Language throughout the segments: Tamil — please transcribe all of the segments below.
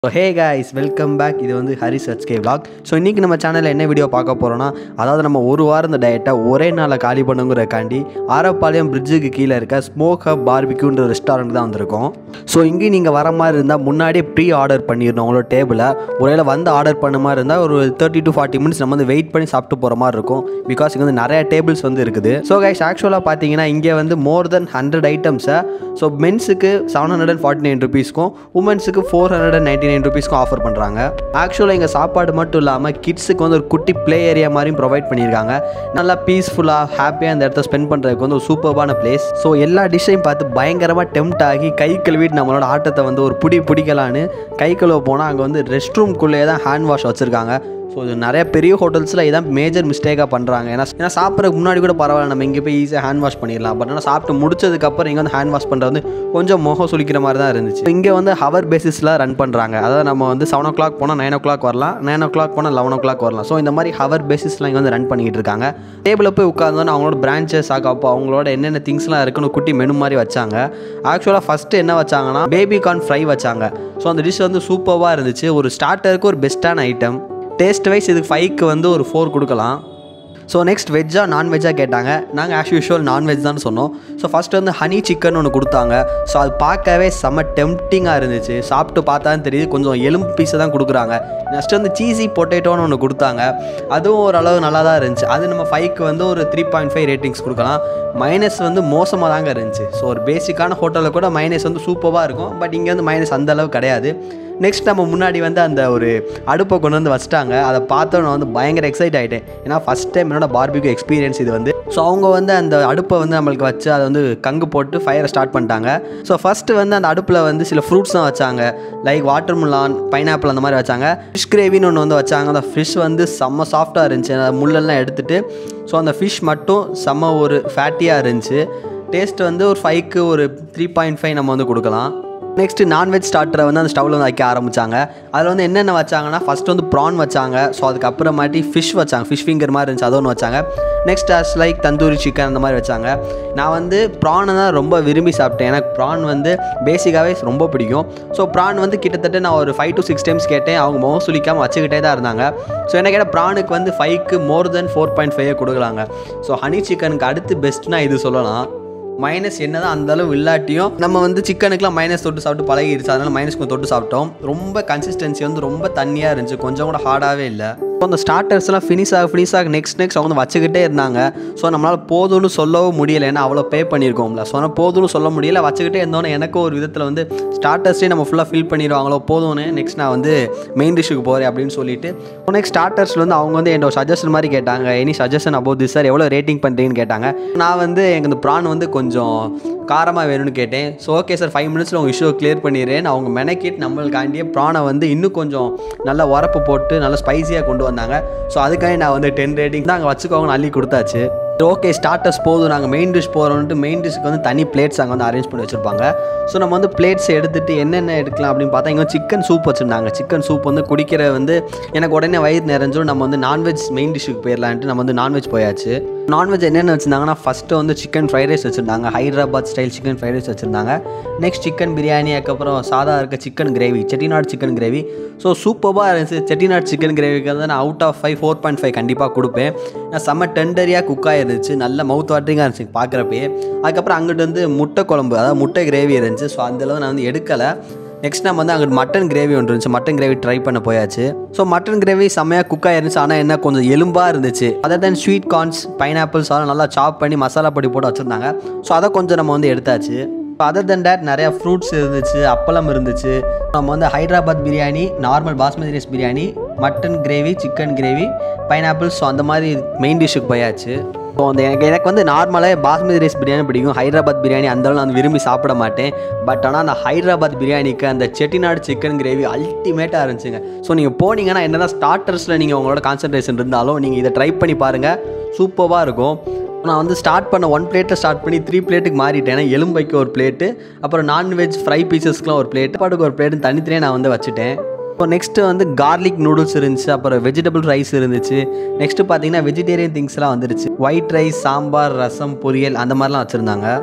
so hey guys welcome back இது வந்து ஹரி சர்ச் கே vlog ஸோ இன்றைக்கி நம்ம சேனலில் என்ன வீடியோ பார்க்க போகிறோம்னா அதாவது நம்ம ஒரு வாரம் இந்த டயட்டை ஒரே நாளில் காலி பண்ணுங்கிறக்காண்டி ஆரப்பாளையம் பிரிட்ஜுக்கு கீழே இருக்க ஸ்மோக் ஹப் பார்பிக்யூன்ற ரெஸ்டாரண்ட் தான் வந்திருக்கோம் ஸோ இங்கேயும் நீங்கள் வர மாதிரி இருந்தால் முன்னாடியே ப்ரீ ஆர்டர் பண்ணிடணும் உங்களோட டேபிளை ஒருவேளை வந்து ஆர்டர் பண்ண மாதிரி இருந்தால் ஒரு தேர்ட்டி டு ஃபார்ட்டி மினிட்ஸ் நம்ம வந்து வெயிட் பண்ணி சாப்பிட்டு போகிற மாதிரி இருக்கும் பிகாஸ் இங்கே வந்து நிறைய டேபிள்ஸ் வந்து இருக்குது ஸோ கைஸ் ஆக்சுவலாக பார்த்தீங்கன்னா இங்கே வந்து மோர் தென் ஹண்ட்ரட் ஐட்டம்ஸை ஸோ மென்ஸுக்கு seven hundred and forty nine ருபீஸ்க்கும் உமன்ஸுக்கு four hundred and ninety nine ருபீஸ்க்கும் ஆஃபர் பண்ணுறாங்க ஆக்சுவலாக இங்கே சாப்பாடு மட்டும் இல்லாமல் கிட்ஸுக்கு வந்து ஒரு குட்டி ப்ளே ஏரியா மாதிரியும் ப்ரொவைட் பண்ணியிருக்காங்க நல்லா பீஸ்ஃபுல்லாக ஹாப்பியாக அந்த இடத்த ஸ்பெண்ட் பண்ணுறதுக்கு வந்து ஒரு சூப்பர்பான பிளேஸ் ஸோ எல்லா டிஷ்ஷையும் பார்த்து பயங்கரமாக டெம்ட் ஆகி கை கழுவிட்டு நம்மளோட ஆட்டத்தை வந்து ஒரு புடி பிடிக்கலான்னு கை கழுவ போனால் அங்கே வந்து ரெஸ்ட் ரூம்குள்ளேயே தான் ஹேண்ட் வாஷ் வச்சுருக்காங்க ஸோ இது நிறைய பெரிய ஹோட்டல்ஸில் இதான் மேஜர் மிஸ்டேக்காக பண்ணுறாங்க ஏன்னா ஏன்னா சாப்பிட்றதுக்கு முன்னாடி கூட பரவாயில்ல நம்ம இங்கே போய் ஈஸியாக ஹேண்ட் வாஷ் பண்ணிடலாம் பட் ஆனால் சாப்பிட்டு முடிச்சதுக்கப்புறம் இங்கே வந்து ஹேண்ட் வாஷ் பண்ணுறது வந்து கொஞ்சம் முகம் சுளிக்கிற மாதிரி தான் இருந்துச்சு இங்கே வந்து ஹவர் பேசிஸில் ரன் பண்ணுறாங்க அதாவது நம்ம வந்து செவன் ஓ கிளாக் போனால் நைன் ஓ கிளாக் வரலாம் நைன் ஓ கிளாக் போனால் லெவன் ஓ கிளாக் வரலாம் ஸோ இந்த மாதிரி ஹவர் பேசிஸில் இங்கே வந்து ரன் பண்ணிக்கிட்டு இருக்காங்க டேபிளில் போய் உட்காந்தோன்னு அவங்களோட பிரான்ச்சஸ் அப்போ அவங்களோட என்னென்ன திங்ஸ்லாம் இருக்குன்னு குட்டி மெனு மாதிரி வச்சாங்க ஆக்சுவலாக ஃபஸ்ட்டு என்ன வச்சாங்கன்னா பேபி கார்ன் ஃப்ரை வச்சாங்க ஸோ அந்த டிஷ் வந்து சூப்பராக இருந்துச்சு ஒரு ஸ்டார்டருக்கு ஒரு பெஸ்ட்டான ஐட்டம் டேஸ்ட் வைஸ் இதுக்கு ஃபைவ்க்கு வந்து ஒரு ஃபோர் கொடுக்கலாம் ஸோ நெக்ஸ்ட் வெஜ்ஜாக நான்வெஜ்ஜாக கேட்டாங்க நாங்கள் ஆஸ் யூஷுவல் நான்வெஜ் தான் சொன்னோம் ஸோ ஃபஸ்ட்டு வந்து ஹனி சிக்கன் ஒன்று கொடுத்தாங்க ஸோ அது பார்க்கவே செம்ம டெம்ப்டிங்காக இருந்துச்சு சாப்பிட்டு பார்த்தா தான் தெரியுது கொஞ்சம் எலும்பு பீஸை தான் கொடுக்குறாங்க நெக்ஸ்ட் வந்து சீசி பொட்டேட்டோன்னு ஒன்று கொடுத்தாங்க அதுவும் ஓரளவு நல்லா தான் இருந்துச்சு அது நம்ம ஃபைவ்க்கு வந்து ஒரு த்ரீ பாயிண்ட் ஃபைவ் ரேட்டிங்ஸ் கொடுக்கலாம் மைனஸ் வந்து மோசமாக தாங்க இருந்துச்சு ஸோ ஒரு பேசிக்கான ஹோட்டலில் கூட மைனஸ் வந்து சூப்பராக இருக்கும் பட் இங்கே வந்து மைனஸ் அந்த அளவு கிடையாது நெக்ஸ்ட் நம்ம முன்னாடி வந்து அந்த ஒரு அடுப்பை கொண்டு வந்து வச்சுட்டாங்க அதை பார்த்தோம் நான் வந்து பயங்கர எக்ஸைட் ஆகிட்டேன் ஏன்னா ஃபஸ்ட் டைம் என்னோட பார்பிக்யூ எக்ஸ்பீரியன்ஸ் இது வந்து ஸோ அவங்க வந்து அந்த அடுப்பை வந்து நம்மளுக்கு வச்சு அதை வந்து கங்கு போட்டு ஃபயரை ஸ்டார்ட் பண்ணிட்டாங்க ஸோ ஃபஸ்ட்டு வந்து அந்த அடுப்பில் வந்து சில ஃப்ரூட்ஸ் தான் வச்சாங்க லைக் வாட்டர் முலான் பைனாப்பிள் அந்த மாதிரி வச்சாங்க ஃபிஷ் கிரேவின்னு ஒன்று வந்து வச்சாங்க அந்த ஃபிஷ் வந்து செம்ம சாஃப்டாக இருந்துச்சு அந்த முள்ளெல்லாம் எடுத்துகிட்டு ஸோ அந்த ஃபிஷ் மட்டும் செம்ம ஒரு ஃபேட்டியாக இருந்துச்சு டேஸ்ட் வந்து ஒரு ஃபைவ்க்கு ஒரு த்ரீ பாயிண்ட் ஃபைவ் நம்ம வந்து கொடுக்கலாம் நெக்ஸ்ட்டு நான்வெஜ் ஸ்டார்டரை வந்து அந்த ஸ்டவ்வில் வந்து வைக்க ஆரம்பித்தாங்க அதில் வந்து என்னென்ன வச்சாங்கன்னா ஃபஸ்ட் வந்து ப்ரான் வச்சாங்க ஸோ அதுக்கப்புறமாட்டி ஃபிஷ் வச்சாங்க ஃபிஷ் ஃபிங்கர் மாதிரி இருந்துச்சு அது ஒன்று வச்சாங்க next as like tandoori chicken அந்த மாதிரி வச்சாங்க நான் வந்து ப்ரானை தான் ரொம்ப விரும்பி சாப்பிட்டேன் எனக்கு ப்ரான் வந்து பேசிக்காகவே ரொம்ப பிடிக்கும் ஸோ ப்ரான் வந்து கிட்டத்தட்ட நான் ஒரு ஃபைவ் டு சிக்ஸ் டைம்ஸ் கேட்டேன் அவங்க முகம் சுளிக்காமல் வச்சுக்கிட்டே தான் இருந்தாங்க ஸோ என்ன கேட்டால் ப்ரானுக்கு வந்து ஃபைவ்க்கு more than four point five கொடுக்கலாங்க ஸோ ஹனி சிக்கனுக்கு அடுத்து பெஸ்ட்னா இது சொல்லலாம் மைனஸ் என்னதான் அந்த அளவு இல்லாட்டியும் நம்ம வந்து சிக்கனுக்குலாம் மைனஸ் தொட்டு சாப்பிட்டு பழகிடுச்சு அதனால மைனஸ் கொஞ்சம் தொட்டு சாப்பிட்டோம் ரொம்ப கன்சிஸ்டன்சி வந்து ரொம்ப தண்ணியாக இருந்துச்சு கொஞ்சம் கூட ஹார்டாகவே இல்லை ஸோ அந்த ஸ்டார்டர்ஸ்லாம் ஃபினிஷ் ஆக ஃபினிஷ் ஆக நெக்ஸ்ட் நெக்ஸ்ட் அவங்க வந்து வச்சுக்கிட்டே இருந்தாங்க ஸோ நம்மளால் போதும்னு சொல்லவும் முடியலை ஏன்னா அவ்வளோ பே பண்ணியிருக்கோம்ல ஸோ ஆனால் போதும்னு சொல்ல முடியல வச்சுக்கிட்டே இருந்தோன்னே எனக்கும் ஒரு விதத்தில் வந்து ஸ்டார்டர்ஸே நம்ம ஃபுல்லாக ஃபில் பண்ணிடுவாங்களோ போதும்னு நெக்ஸ்ட் நான் வந்து மெயின் டிஷ்ஷுக்கு போகிறேன் அப்படின்னு சொல்லிட்டு நெக்ஸ்ட் ஸ்டார்டர்ஸில் வந்து அவங்க வந்து என்னோட சஜஷன் மாதிரி கேட்டாங்க any suggestion about this sir எவ்வளோ ரேட்டிங் பண்ணுறீங்கன்னு கேட்டாங்க நான் வந்து எனக்கு இந்த ப்ரான் வந்து கொஞ்சம் காரமாக வேணும்னு கேட்டேன் ஸோ ஓகே சார் ஃபைவ் மினிட்ஸில் உங்கள் இஷ்யூவை கிளியர் பண்ணிடுறேன் அவங்க மெனக்கிட் நம்மளுக்காண்டியே ப்ரானை வந்து இன்னும் கொஞ்சம் நல்லா உரப்பு போட்டு நல்லா ஸ்பைஸியாக கொண்டு வந்தாங்க ஸோ அதுக்காக நான் வந்து டென் ரேட்டிங் தான் அங்கே வச்சுக்கோங்கன்னு அள்ளி கொடுத்தாச்சு ஓகே ஸ்டார்டர்ஸ் போதும் நாங்கள் மெயின் டிஷ் போகிறோன்ட்டு மெயின் டிஷ்க்கு வந்து தனி பிளேட்ஸ் அங்கே வந்து அரேஞ்ச் பண்ணி வச்சுருப்பாங்க ஸோ நம்ம வந்து பிளேட்ஸ் எடுத்துகிட்டு என்னென்ன எடுக்கலாம் அப்படின்னு பார்த்தா இங்கே சிக்கன் சூப் வச்சுருந்தாங்க சிக்கன் சூப் வந்து குடிக்கிற வந்து எனக்கு உடனே வயிறு நிறைஞ்சும் நம்ம வந்து நான்வெஜ் மெயின் டிஷ்ஷுக்கு போயிடலான்ட்டு நம்ம வந்து நான்வெஜ் போயாச்சு நான்வெஜ் என்னென்ன வச்சுருந்தாங்கன்னா ஃபஸ்ட்டு வந்து சிக்கன் ஃப்ரைட் ரைஸ் வச்சுருந்தாங்க Hyderabad style chicken fried rice வச்சுருந்தாங்க நெக்ஸ்ட் சிக்கன் பிரியாணி அதுக்கப்புறம் சாதா இருக்க chicken gravy Chettinad chicken gravy so சூப்பராக இருந்துச்சு செட்டிநாடு சிக்கன் கிரேவிக்கு வந்து நான் out of five four point five கண்டிப்பாக கொடுப்பேன் நான் செம்ம டெண்டரியாக குக் ஆகிருந்துச்சு நல்ல மவுத் வாட்டரிங்காக இருந்துச்சு பார்க்குறப்பே அதுக்கப்புறம் அங்கிட்டு வந்து முட்டை குழம்பு அதாவது முட்டை கிரேவி இருந்துச்சு ஸோ அந்தளவு நான் வந்து எடுக்கலை நெக்ஸ்ட் நம்ம வந்து அங்கே மட்டன் கிரேவி ஒன்று இருந்துச்சு மட்டன் கிரேவி ட்ரை பண்ண போயாச்சு ஸோ மட்டன் கிரேவி செம்மையாக குக் ஆயிருந்துச்சு ஆனால் என்ன கொஞ்சம் எலும்பாக இருந்துச்சு other than sweet corns pineapples அதெல்லாம் நல்லா சாப் பண்ணி மசாலா பொடி போட்டு வச்சுருந்தாங்க ஸோ அதை கொஞ்சம் நம்ம வந்து எடுத்தாச்சு அதர் தென் டேட் நிறையா ஃப்ரூட்ஸ் இருந்துச்சு அப்பளம் இருந்துச்சு நம்ம வந்து Hyderabad biryani normal basmati rice biryani mutton gravy chicken gravy pineapples so அந்த மாதிரி மெயின் டிஷ்ஷுக்கு போயாச்சு ஸோ அந்த எனக்கு எனக்கு வந்து நார்மலாக பாஸ்மதி ரைஸ் பிரியாணி பிடிக்கும் ஹைதராபாத் பிரியாணி அந்தளவு நான் விரும்பி சாப்பிட மாட்டேன் பட் ஆனால் அந்த ஹைதராபாத் பிரியாணிக்கு அந்த செட்டிநாடு சிக்கன் கிரேவி அல்டிமேட்டாக இருந்துச்சுங்க ஸோ நீங்கள் போனீங்கன்னா என்ன தான் ஸ்டார்டர்ஸில் நீங்கள் உங்களோட கான்சன்ட்ரேஷன் இருந்தாலும் நீங்கள் இதை ட்ரை பண்ணி பாருங்கள் சூப்பராக இருக்கும் நான் வந்து ஸ்டார்ட் பண்ண ஒன் பிளேட்டை ஸ்டார்ட் பண்ணி த்ரீ பிளேட்டுக்கு மாறிட்டேன் ஏன்னா எலும்பைக்கு ஒரு பிளேட்டு அப்புறம் நான்வெஜ் ஃப்ரை பீசஸ்க்குலாம் ஒரு பிளேட் பாட்டுக்கு ஒரு பிளேட்டு தனித்தனியாக நான் வந்து வச்சுட்டேன் இப்போ நெக்ஸ்ட்டு வந்து கார்லிக் நூடுல்ஸ் இருந்துச்சு அப்புறம் வெஜிடபிள் ரைஸ் இருந்துச்சு நெக்ஸ்ட்டு பார்த்தீங்கன்னா வெஜிடேரியன் திங்ஸ்லாம் வந்துருச்சு ஒயிட் ரைஸ் சாம்பார் ரசம் பொரியல் அந்த மாதிரிலாம் வச்சுருந்தாங்க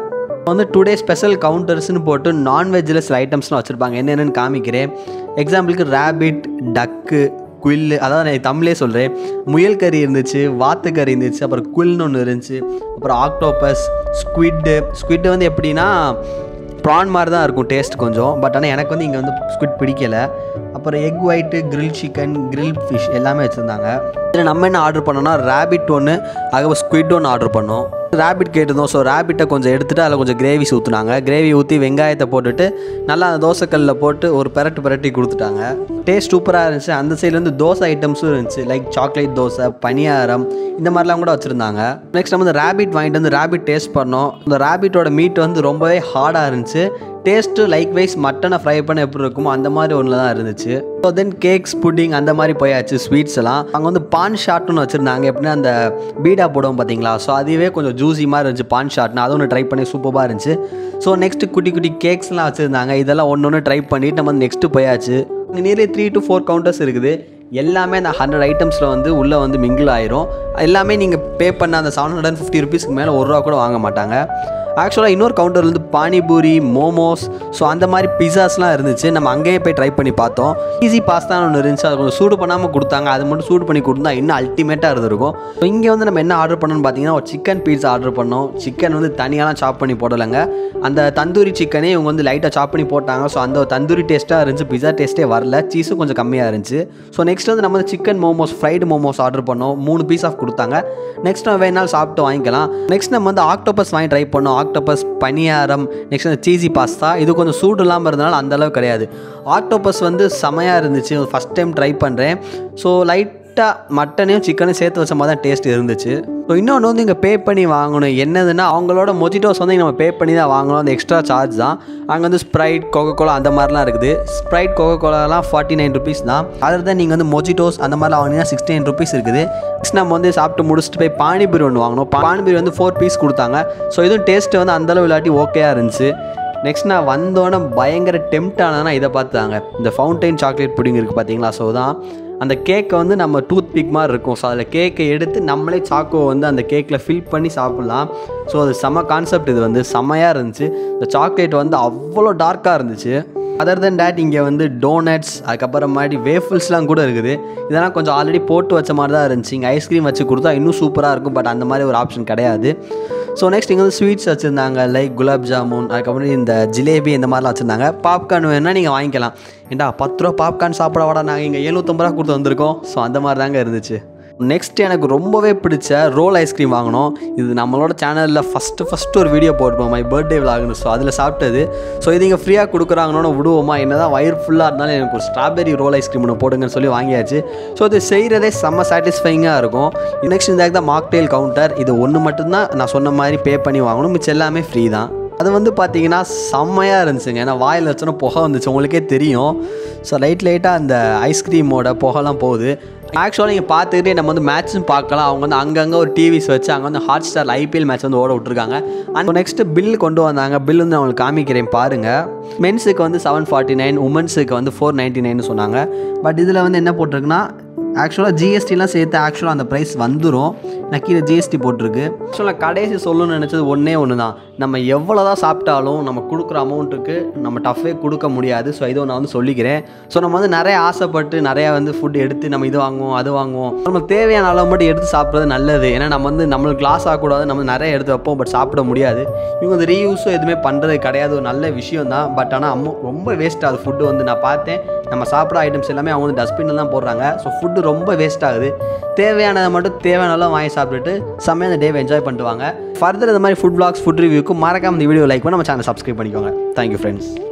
வந்து டுடே ஸ்பெஷல் கவுண்டர்ஸ்னு போட்டு நான்வெஜ்ஜில் சில ஐட்டம்ஸ்லாம் வச்சுருப்பாங்க என்னென்னு காமிக்கிறேன் எக்ஸாம்பிளுக்கு ரேபிட் டக்கு குயில் அதாவது நான் தமிழே சொல்கிறேன் முயல் கறி இருந்துச்சு வாத்து கறி இருந்துச்சு அப்புறம் குயில்னு ஒன்று இருந்துச்சு அப்புறம் ஆக்டோபஸ் ஸ்குவிட்டு ஸ்குவிட்டு வந்து எப்படின்னா ப்ரான் மாதிரி தான் இருக்கும் டேஸ்ட் கொஞ்சம் பட் ஆனால் எனக்கு வந்து இங்கே வந்து ஸ்குவிட் பிடிக்கலை அப்புறம் egg white grill chicken grill fish எல்லாமே வச்சுருந்தாங்க இதில் நம்ம என்ன ஆர்டர் பண்ணோம்னா ரேபிட் ஒன்று அதுக்கப்புறம் ஸ்குவிட் ஒன்று ஆர்டர் பண்ணோம் ரேபிட் கேட்டிருந்தோம் ஸோ ரேபிட்டை கொஞ்சம் எடுத்துகிட்டு அதில் கொஞ்சம் கிரேவிஸ் ஊற்றுனாங்க கிரேவி ஊற்றி வெங்காயத்தை போட்டுட்டு நல்லா அந்த தோசைக்கல்லில் போட்டு ஒரு பெரட்டு பெரட்டி கொடுத்துட்டாங்க டேஸ்ட் சூப்பராக இருந்துச்சு அந்த சைட்லேருந்து தோசை ஐட்டம்ஸும் இருந்துச்சு லைக் சாக்லேட் தோசை பனியாரம் இந்த மாதிரிலாம் கூட வச்சுருந்தாங்க நெக்ஸ்ட் நம்ம இந்த ரேபிட் வாங்கிட்டு வந்து ரேபிட் டேஸ்ட் பண்ணோம் இந்த ரேபிட்டோட மீட் வந்து ரொம்பவே ஹார்டாக இருந்துச்சு டேஸ்ட்டு லைக் வைஸ் மட்டனை ஃப்ரை பண்ண எப்படி இருக்குமோ அந்த மாதிரி ஒன்றில் தான் இருந்துச்சு ஸோ தென் கேக்ஸ் புட்டிங் அந்த மாதிரி போயாச்சு ஸ்வீட்ஸ் எல்லாம் அங்கே வந்து பான் ஷாட்னு வச்சுருந்தாங்க எப்படின்னா அந்த பீடா போடுவோம் பார்த்தீங்களா ஸோ அதுவே கொஞ்சம் ஜூசி மாதிரி இருந்துச்சு பான் ஷாட்னு அது ஒன்று ட்ரை பண்ணி சூப்பராக இருந்துச்சு ஸோ நெக்ஸ்ட்டு குட்டி குட்டி கேக்ஸ்லாம் வச்சுருந்தாங்க இதெல்லாம் ஒன்று ஒன்று ட்ரை பண்ணிட்டு நம்ம நெக்ஸ்ட்டு போயாச்சு இங்கே nearly three to four counters இருக்குது எல்லாமே அந்த ஹண்ட்ரட் ஐட்டம்ஸில் வந்து உள்ளே வந்து மிங்கிள் ஆயிரும் எல்லாமே நீங்கள் பே பண்ண அந்த செவன் ஹண்ட்ரட் ஃபிஃப்டி ருபீஸ்க்கு மேலே ஒரு ரூபா கூட வாங்க மாட்டாங்க ஆக்சுவலாக இன்னொரு கவுண்டர் வந்து பானிபூரி மோமோஸ் ஸோ அந்த மாதிரி பிஸாஸ்லாம் இருந்துச்சு நம்ம அங்கேயே போய் ட்ரை பண்ணி பார்த்தோம் ஈஸி பாஸ்தான் ஒன்று இருந்துச்சு அது கொஞ்சம் சூடு பண்ணாமல் கொடுத்தாங்க அது மட்டும் சூடு பண்ணி கொடுத்தா இன்னும் அல்டிமேட்டாக இருந்திருக்கும் ஸோ இங்கே வந்து நம்ம என்ன ஆர்டர் பண்ணோம்னு பார்த்தீங்கன்னா ஒரு சிக்கன் பீட்சா ஆர்டர் பண்ணோம் சிக்கன் வந்து தனியாலாம் சாப் பண்ணி போடலைங்க அந்த தந்தூரி சிக்கனே இவங்க வந்து லைட்டாக சாப் பண்ணி போட்டாங்க ஸோ அந்த தந்தூரி டேஸ்ட்டாக இருந்துச்சு பிஸா டேஸ்ட்டே வரல சீஸும் கொஞ்சம் கம்மியாக இருந்துச்சு ஸோ நெக்ஸ்ட் வந்து நம்ம chicken momos fried momos order பண்ணோம் மூணு பீஸ் ஆஃப் கொடுத்தாங்க நெக்ஸ்ட் நம்ம வேணாலும் சாப்பிட்டு வாங்கிக்கலாம் நெக்ஸ்ட் நம்ம வந்து ஆக்டோபஸ் வாங்கி ட்ரை பண்ணோம் ஆக்டோபஸ் பனியாரம் நெக்ஸ்ட் அந்த சீசி பாஸ்தா இது கொஞ்சம் சூடு இல்லாமல் இருந்தனால அந்த அளவுக்கு கிடையாது ஆக்டோபஸ் வந்து செமையாக இருந்துச்சு ஃபஸ்ட் டைம் ட்ரை பண்ணுறேன் ஸோ லைட்டாக மட்டனையும் சிக்கனையும் சேர்த்து வச்ச மாதிரி தான் டேஸ்ட் இருந்துச்சு ஸோ இன்னொன்று வந்து இங்கே பே பண்ணி வாங்கணும் என்னதுன்னா அவங்களோட மொஜிட்டோஸ் வந்து நம்ம பே பண்ணி தான் வாங்கணும் அந்த எக்ஸ்ட்ரா சார்ஜ் தான் அங்கே வந்து ஸ்ப்ரைட் கோகோ கோலா அந்த மாதிரிலாம் இருக்குது ஸ்ப்ரைட் கோகோ கோலாலாம் ஃபார்ட்டி நைன் ருபீஸ் தான் அதில் தான் நீங்கள் வந்து மொஜிட்டோஸ் அந்த மாதிரிலாம் வாங்கினீங்கன்னா சிக்ஸ்டி நைன் ருபீஸ் இருக்குது நெக்ஸ்ட் நம்ம வந்து சாப்பிட்டு முடிச்சுட்டு போய் பானிபூரி ஒன்று வாங்கினோம் பானிபூரி வந்து ஃபோர் பீஸ் கொடுத்தாங்க ஸோ இதுவும் டேஸ்ட்டு வந்து அந்தளவு இல்லாட்டி ஓகேயாக இருந்துச்சு நெக்ஸ்ட் நான் வந்தோடனே பயங்கர டெம்ட் ஆனதுனா இதை பார்த்தாங்க இந்த ஃபவுண்டைன் சாக்லேட் புடிங் இருக்குது பார்த்தீங்களா ஸோ தான் அந்த கேக்கை வந்து நம்ம டூத் பிக் மாதிரி இருக்கும் ஸோ அதில் கேக்கை எடுத்து நம்மளே சாக்கோ வந்து அந்த கேக்கில் ஃபில் பண்ணி சாப்பிட்லாம் ஸோ அது செம கான்செப்ட் இது வந்து செம்மையாக இருந்துச்சு இந்த சாக்லேட் வந்து அவ்வளோ டார்க்காக இருந்துச்சு அதர் தென் டேட் இங்கே வந்து டோனட்ஸ் அதுக்கப்புறம் மாதிரி வேஃபிள்ஸ்லாம் கூட இருக்குது இதெல்லாம் கொஞ்சம் ஆல்ரெடி போட்டு வச்ச மாதிரி தான் இருந்துச்சு இங்கே ஐஸ்கிரீம் வச்சு கொடுத்தா இன்னும் சூப்பராக இருக்கும் பட் அந்த மாதிரி ஒரு ஆப்ஷன் கிடையாது ஸோ நெக்ஸ்ட் இங்கே வந்து ஸ்வீட்ஸ் வச்சுருந்தாங்க லைக் குலாப் ஜாமுன் அதுக்கப்புறம் இந்த ஜிலேபி இந்த மாதிரிலாம் வச்சுருந்தாங்க பாப்கார்ன் வேணுன்னா நீங்கள் வாங்கிக்கலாம் ஏண்டா பத்து ரூபா பாப்கார்ன் சாப்பிட வாடா நாங்கள் இங்கே எழுநூற்றம்பது ரூபா கொடுத்து வந்திருக்கோம் ஸோ அந்த மாதிரி தாங்க இருந்துச்சு நெக்ஸ்ட் எனக்கு ரொம்பவே பிடிச்ச ரோல் ஐஸ்கிரீம் வாங்கினோம் இது நம்மளோட சேனலில் ஃபஸ்ட்டு ஃபஸ்ட்டு ஒரு வீடியோ போட்டுப்போம் மை பர்த்டே விலாகுன்னு ஸோ அதில் சாப்பிட்டது ஸோ இது இங்கே ஃப்ரீயாக கொடுக்குறாங்கன்னு விடுவோமா என்ன தான் வயிறு ஃபுல்லாக இருந்தாலும் எனக்கு ஒரு ஸ்ட்ராபெரி ரோல் ஐஸ்கிரீம் ஒன்று போடுங்கன்னு சொல்லி வாங்கியாச்சு ஸோ இது செய்கிறதே செம்ம சாட்டிஸ்ஃபைங்காக இருக்கும் நெக்ஸ்ட் இந்த தான் மாக்டெயில் கவுண்டர் இது ஒன்று மட்டும்தான் நான் சொன்ன மாதிரி பே பண்ணி வாங்கணும் மிச்சம் எல்லாமே ஃப்ரீ தான் அது வந்து பார்த்தீங்கன்னா செம்மையாக இருந்துச்சுங்க ஏன்னா வாயில் வச்சோன்னா புகை வந்துச்சு உங்களுக்கே தெரியும் ஸோ லைட் லைட்டாக அந்த ஐஸ்கிரீமோட புகைலாம் போகுது ஆக்சுவலாக நீங்கள் பார்த்துக்கிட்டே நம்ம வந்து மேட்ச்சும் பார்க்கலாம் அவங்க வந்து அங்கங்கே ஒரு டிவிஸ் வச்சு அங்கே வந்து ஹாட் ஸ்டார் ஐபிஎல் மேட்ச் வந்து ஓட விட்ருக்காங்க அண்ட் நெக்ஸ்ட் பில் கொண்டு வந்தாங்க பில் வந்து நான் உங்களுக்கு காமிக்கிறேன் பாருங்கள் மென்ஸுக்கு வந்து செவன் ஃபார்ட்டி நைன் உமன்ஸுக்கு வந்து ஃபோர் நைன்ட்டி நைன் சொன்னாங்க பட் இதில் வந்து என்ன போட்டிருக்குன்னா ஆக்சுவலாக ஜிஎஸ்டிலாம் சேர்த்து ஆக்சுவலாக அந்த ப்ரைஸ் வந்துடும் நான் கீழே ஜிஎஸ்டி போட்டிருக்கு ஆக்சுவலாக கடைசி சொல்லணும்னு நினச்சது ஒன்றே ஒன்று தான் நம்ம எவ்வளோ தான் சாப்பிட்டாலும் நம்ம கொடுக்குற அமௌண்ட்டுக்கு நம்ம டஃபே கொடுக்க முடியாது ஸோ இதை நான் வந்து சொல்லிக்கிறேன் ஸோ நம்ம வந்து நிறைய ஆசைப்பட்டு நிறையா வந்து ஃபுட் எடுத்து நம்ம இது வாங்குவோம் அது வாங்குவோம் நமக்கு தேவையான அளவு மட்டும் எடுத்து சாப்பிட்றது நல்லது ஏன்னா நம்ம வந்து நம்மளுக்கு லாஸ் ஆகக்கூடாது நம்ம நிறைய எடுத்து வைப்போம் பட் சாப்பிட முடியாது இவங்க வந்து ரீயூஸும் எதுவுமே பண்ணுறது கிடையாது ஒரு நல்ல விஷயம் தான் பட் ஆனால் அம்மோ ரொம்ப வேஸ்ட் ஆகுது ஃபுட்டு வந்து நான் பார்த்தேன் நம்ம சாப்பிட்ற ஐட்டம்ஸ் எல்லாமே அவங்க வந்து டஸ்ட்பினில் தான் போடுறாங்க ஸோ ஃபுட்டு ரொம்ப வேஸ்ட் ஆகுது தேவையானதை மட்டும் தேவையானலாம் வாங்கி சாப்பிட்டுட்டு செம்மையாக அந்த டேவை என்ஜாய் பண்ணிட்டு வாங்க ஃபர்தர் இந்த மாதிரி ஃபுட் பிளாக்ஸ் ஃபுட் ரிவ்யூக்கு மறக்காம இந்த வீடியோ லைக் பண்ணி நம்ம சேனல் சப்ஸ்கிரைப் பண்ணிக்கோங்க தேங்க்யூ ஃப்ரெண்ட்ஸ்